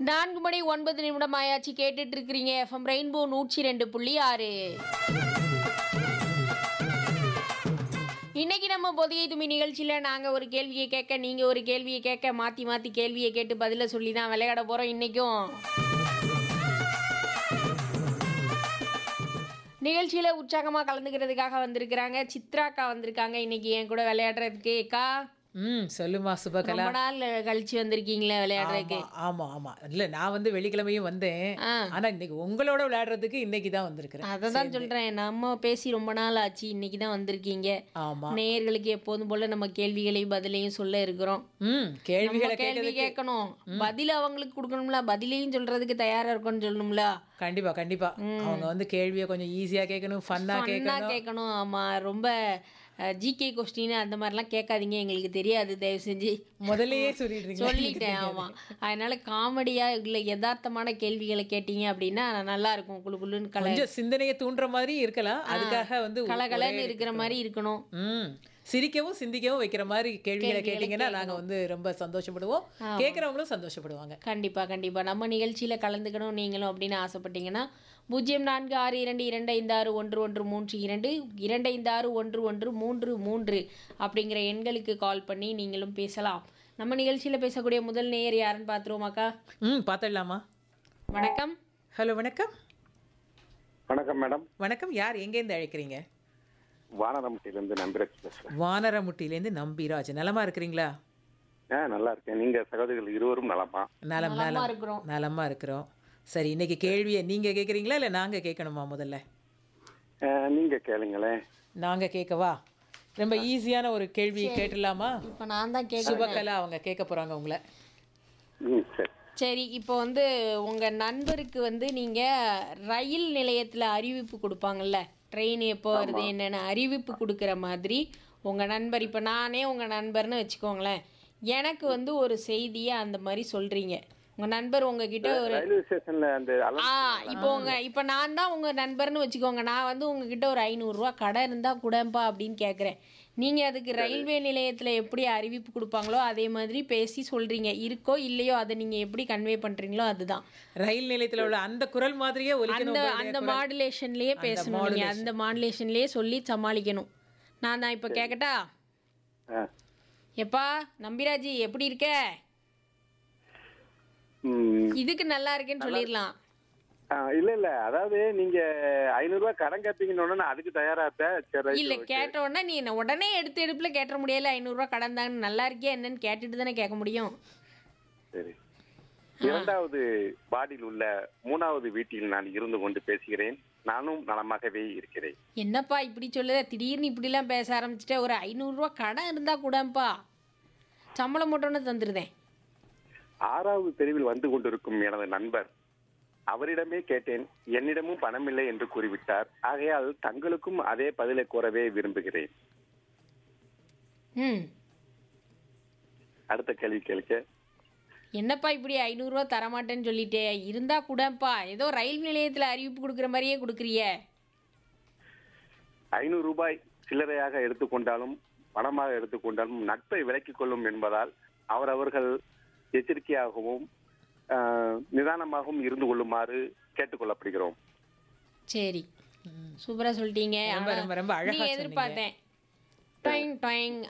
நான்கு மணி ஒன்பது நிமிடம் ஆயாச்சு கேட்டுட்டு இருக்கிறீங்க எஃப்எம் ரெயின்போ நூற்றி ரெண்டு புள்ளி ஆறு இன்னைக்கு நம்ம பொதிகை துமி நிகழ்ச்சியில் நாங்கள் ஒரு கேள்வியை கேட்க நீங்கள் ஒரு கேள்வியை கேட்க மாற்றி மாற்றி கேள்வியை கேட்டு பதிலை சொல்லி தான் விளையாட போகிறோம் இன்றைக்கும் நிகழ்ச்சியில் உற்சாகமாக கலந்துக்கிறதுக்காக வந்திருக்கிறாங்க சித்ராக்கா வந்திருக்காங்க இன்னைக்கு என் கூட விளையாடுறதுக்கு அக்கா ம் சொல்லுமா சுபகலா ரொம்ப நாள் கழிச்சு வந்திருக்கீங்களே விளையாடுறதுக்கு ஆமா ஆமா ஆமா இல்ல நான் வந்து வெள்ளிக்கிழமையும் வந்தேன் ஆ. ஆனா இன்னைக்கு உங்களோட விளையாடுறதுக்கு இன்னைக்கு தான் வந்திருக்கிறேன் அதை தான் சொல்கிறேன் நம்ம பேசி ரொம்ப நாள் ஆச்சு இன்னைக்கு தான் வந்திருக்கீங்க ஆமா நேயர்களுக்கு எப்போதும் போல நம்ம கேள்விகளையும் பதிலையும் சொல்ல இருக்கிறோம் ம் கேள்விகளை நம்ம கேள்வி கேட்கறதுக்கு கேட்கணும் பதில் அவங்களுக்கு கொடுக்கணும்ல பதிலையும் சொல்றதுக்கு தயாரா இருக்கணும்னு சொல்லணும்ல கண்டிப்பா கண்டிப்பா அவங்க வந்து கேள்வியை கொஞ்சம் ஈஸியா கேட்கணும் ஃபன்னா ஃபன்னா கேட்கணும் கேட்கணும் ஆமா ரொம்ப ஜிகே கொஸ்டின் அந்த மாதிரிலாம் கேட்காதீங்க எங்களுக்கு தெரியாது தயவு செஞ்சு முதல்லயே சொல்லிடுறீங்க சொல்லிட்டேன் ஆமா அதனால காமெடியா இல்ல யதார்த்தமான கேள்விகளை கேட்டீங்க அப்படின்னா நல்லா இருக்கும் குளு குளுன்னு கல கொஞ்சம் சிந்தனையை தூண்டுற மாதிரி இருக்கலாம் அதுக்காக வந்து ஒரே- கலகலன்னு இருக்கிற மாதிரி இருக்கணும் ம் சிரிக்கவும் சிந்திக்கவும் வைக்கிற மாதிரி கேள்விகளை கேட்டீங்கன்னா நாங்க வந்து ரொம்ப சந்தோஷப்படுவோம் கேட்கறவங்களும் சந்தோஷப்படுவாங்க கண்டிப்பா கண்டிப்பா நம்ம நிகழ்ச்சியில கலந்துக்கணும் நீங்களும் அப்படின்னு ஆசைப்பட்டீங்கன்னா பூஜ்ஜியம் நான்கு ஆறு இரண்டு இரண்டு ஐந்து ஆறு ஒன்று ஒன்று மூன்று இரண்டு இரண்டு ஐந்து ஆறு ஒன்று ஒன்று மூன்று மூன்று அப்படிங்கிற எண்களுக்கு கால் பண்ணி நீங்களும் பேசலாம் நம்ம நிகழ்ச்சியில பேசக்கூடிய முதல் நேயர் யாருன்னு பார்த்துருவோமாக்கா ம் பார்த்துடலாமா வணக்கம் ஹலோ வணக்கம் வணக்கம் மேடம் வணக்கம் யார் எங்கேருந்து அழைக்கிறீங்க வானரம்பட்டியிலேருந்து நம்பிராஜ் பேசுறேன் வானரமுட்டிலேருந்து நம்பிராஜ் நலமா இருக்கிறீங்களா ஆ நல்லா இருக்கேன் நீங்க சகோதரிகள் இருவரும் நலமா நலம் நலமா நலம் இருக்கிறோம். நலமா இருக்கிறோம் சரி இன்னைக்கு கேள்வியை நீங்க கேட்குறீங்களா இல்லை நாங்க கேட்கணுமா முதல்ல ஆ, நீங்க கேளுங்களேன் நாங்க கேட்கவா ரொம்ப ஈஸியான ஒரு கேள்வி கேட்டுடலாமா இப்போ நான் தான் கேட்க சுபகலா அவங்க கேட்க போறாங்க உங்களை ம் சரி சரி இப்போ வந்து உங்க நண்பருக்கு வந்து நீங்க ரயில் நிலையத்துல அறிவிப்பு கொடுப்பாங்கல்ல ட்ரெயின் எப்போ வருது என்னென்ன அறிவிப்பு கொடுக்குற மாதிரி உங்க நண்பர் இப்போ நானே உங்க நண்பர்னு வச்சுக்கோங்களேன் எனக்கு வந்து ஒரு செய்தியை அந்த மாதிரி சொல்றீங்க உங்க நண்பர் உங்ககிட்ட ஒரு ரயில்வே ஸ்டேஷன்ல அந்த அல- ஆ இப்போ உங்க இப்போ நான் தான் உங்க நண்பர்னு வச்சுக்கோங்க நான் வந்து உங்ககிட்ட ஒரு ஐநூறுரூவா கடை இருந்தா கூடப்பா அப்படின்னு கேட்குறேன் நீங்க அதுக்கு ரயில்வே நிலையத்துல எப்படி அறிவிப்பு கொடுப்பாங்களோ அதே மாதிரி பேசி சொல்றீங்க இருக்கோ இல்லையோ அதை நீங்க எப்படி கன்வே பண்றீங்களோ அதுதான் ரயில் நிலையத்துல உள்ள அந்த குரல் மாதிரியே அந்த ஒலிக்கணும் அந்த மாடுலேஷன்லயே பேசணும் நீங்க அந்த மாடுலேஷன்லயே சொல்லி சமாளிக்கணும் நான் தான் இப்போ கேட்கட்டா ஆ. எப்பா நம்பிராஜி எப்படி இருக்க ம், இதுக்கு நல்லா இருக்கேன்னு சொல்லிடலாம் ஆ, இல்ல இல்ல அதாவது நீங்க ஐநூறு ரூபாய் கடன் கேட்பீங்கன்னு உடனே நான் அதுக்கு தயாரா இருந்தேன். சரி ரைட், இல்ல ஓகே. கேட்ட உடனே நீ என்ன உடனே எடுத்து எடுப்புல கேட்ட முடியல ஐநூறுரூவா கடன் தாங்கன்னு நல்லா இருக்கியா என்னன்னு கேட்டுட்டு தானே கேட்க முடியும் சரி இரண்டாவது வார்டில் உள்ள மூணாவது வீட்டில் நான் இருந்து கொண்டு பேசுகிறேன் நானும் நலமாகவே இருக்கிறேன் என்னப்பா இப்படி சொல்லுத திடீர்னு இப்படிலாம் பேச ஆரம்பிச்சிட்ட ஒரு ஐநூறுரூவா கடன் இருந்தா கூடப்பா சம்பளம் மட்டும்னு தந்துருதேன் ஆறாவது தெருவில் வந்து கொண்டிருக்கும் எனது நண்பர் அவரிடமே கேட்டேன் என்னிடமும் பணமில்லை என்று கூறிவிட்டார் ஆகையால் தங்களுக்கும் அதே பதிலை கூறவே விரும்புகிறேன் ம் அடுத்த கேள்வி கேளுக்க என்னப்பா இப்படி ஐநூறுரூவா தரமாட்டேன்னு சொல்லிட்டே இருந்தா கூடப்பா ஏதோ ரயில் நிலையத்தில் அறிவிப்பு கொடுக்குற மாதிரியே கொடுக்குறிய ஐநூறு ரூபாய் சில்லறையாக எடுத்துக்கொண்டாலும் பணமாக எடுத்துக்கொண்டாலும் நட்பை விலக்கிக் கொள்ளும் என்பதால் அவரவர்கள் எச்சரிக்கையாகவும் ஆஹ், நிதானமாகவும் இருந்து கொள்ளுமாறு கேட்டுக்கொள்ளப்படுகிறோம் சரி சூப்பரா சொல்லிட்டீங்க ரொம்ப, ஆனா ரொம்ப, ரொம்ப அழகா நீ சொன்னீங்க. எதிர்பார்த்தேன் டொயிங் டொயிங்